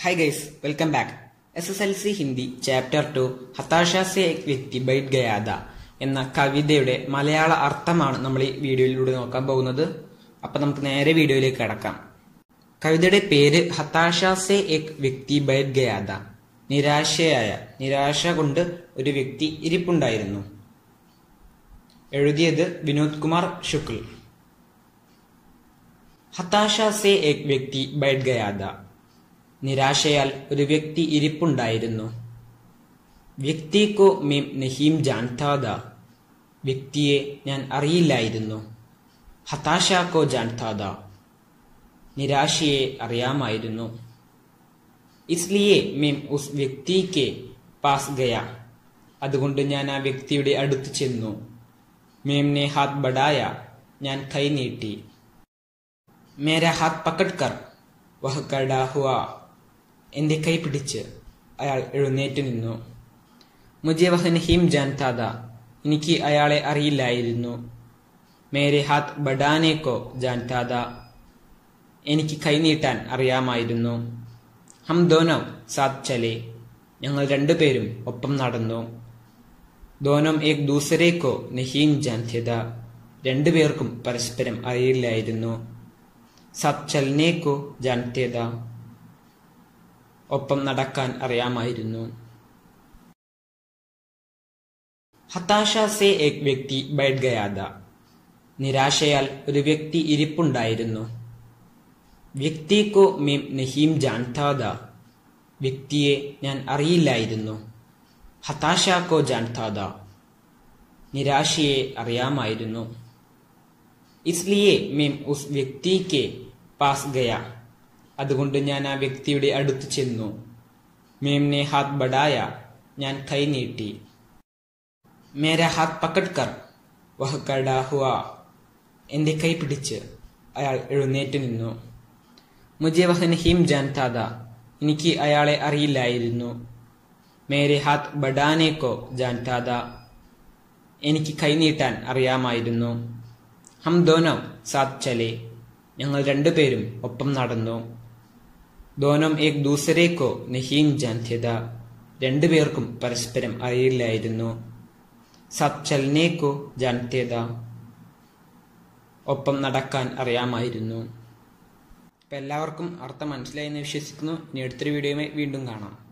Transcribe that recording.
हाय guys welcome back S S L C Hindi chapter two ഹതാശ സെ എക് വ്യക്തി ബൈറ്റ് ഗയാദ എന്ന കവിതയുടെ മലയാള അർത്ഥമാണ് നമ്മൾ ഈ വീഡിയോയിലൂടെ നോക്കാൻ പോകുന്നത് അപ്പൊ നമുക്ക് നേരെ വീഡിയോയിലേക്ക് കടക്കാം കവിതയുടെ പേര് ഹതാശ സെ എക് വ്യക്തി ബൈറ്റ് ഗയാദ നിരാശയായ നിരാശ കൊണ്ട് ഒരു വ്യക്തി ഇരിപ്പുണ്ടായിരുന്നു എഴുതിയത് വിനോദ് കുമാർ ശുക്ൽ ഹതാശ സെ എക് വ്യക്തി ബൈറ്റ് ഗയാദ നിരാശയാൽ ഒരു വ്യക്തി ഇരിപ്പുണ്ടായിരുന്നു വ്യക്തിക്കോ മേം നഹീം ജാൻതാദ വ്യക്തിയെ ഞാൻ അറിയില്ലായിരുന്നു ഹതാശാക്കോ ജാൻതാദ നിരാശയെ അറിയാമായിരുന്നു ഇസ്ലിയെ മേം ഉസ് വ്യക്തിക്ക് പാസ് ഗയ അതുകൊണ്ട് ഞാൻ ആ വ്യക്തിയുടെ അടുത്ത് ചെന്നു മേംനെ ഹാത്ത് ബഡായ ഞാൻ കൈ നീട്ടി മേര ഹാത്ത് പക്കഡ് കർ വഹ് കടാ ഹുവാ എന്റെ കൈ പിടിച്ച് അയാൾ എഴുന്നേറ്റ് നിന്നു മുജെ വഹ് നഹീം ജാൻതാദ എനിക്ക് അയാളെ അറിയില്ലായിരുന്നു മേരെ ഹാത്ത് ബഡാനേക്കോ ജാൻതാദ എനിക്ക് കൈനീട്ടാൻ അറിയാമായിരുന്നു ഹം ദോനോ സാത് ചലെ ഞങ്ങൾ രണ്ടുപേരും ഒപ്പം നടന്നു ദോനം ഏക് ദൂസരേക്കോ നഹീം ജാൻത്യത രണ്ടുപേർക്കും പരസ്പരം അറിയില്ലായിരുന്നു സത് ചലനേക്കോ ജാൻത്യത ഒപ്പം നടക്കാൻ അറിയാമായിരുന്നു ഹതാശ സെ എക് വ്യക്തി ബൈഡ് ഗയാദ നിരാശയാൽ ഒരു വ്യക്തി ഇരിപ്പുണ്ടായിരുന്നു വ്യക്തിക്കോ മേം നഹീം ജാൻതാദ വ്യക്തിയെ ഞാൻ അറിയില്ലായിരുന്നു ഹതാശാക്കോ ജാൻതാദ നിരാശയെ അറിയാമായിരുന്നു ഇസ്ലിയെ മേം ഉസ് വ്യക്തിക്ക് പാസ് ഗയ അതുകൊണ്ട് ഞാൻ ആ വ്യക്തിയുടെ അടുത്ത് ചെന്നു മേംനെ ഹാത്ത് ബഡായ ഞാൻ കൈ നീട്ടി മേര ഹാത്ത് പക്കഡ് കർ വഹ് കടാ ഹുവ എന്റെ കൈ പിടിച്ച് അയാൾ എഴുന്നേറ്റ് നിന്നു മുജെ വഹ് നഹീം ജാൻതാദ എനിക്ക് അയാളെ അറിയില്ലായിരുന്നു മേരെ ഹാത്ത് ബഡാനേക്കോ ജാൻതാദ എനിക്ക് കൈനീട്ടാൻ അറിയാമായിരുന്നു ഹം ദോനോ സാത് ചലെ ഞങ്ങൾ രണ്ടുപേരും ഒപ്പം നടന്നു ദോനം ഏക് ദൂസരേക്കോ നഹീം ജാൻത്യത രണ്ടുപേർക്കും പരസ്പരം അറിയില്ലായിരുന്നു സത് ചലനേക്കോ ജാൻത്യത ഒപ്പം നടക്കാൻ അറിയാമായിരുന്നു അപ്പം എല്ലാവർക്കും അർത്ഥം മനസ്സിലായെന്ന് വിശ്വസിക്കുന്നു ഇനി അടുത്തൊരു വീഡിയോയുമായി വീണ്ടും കാണാം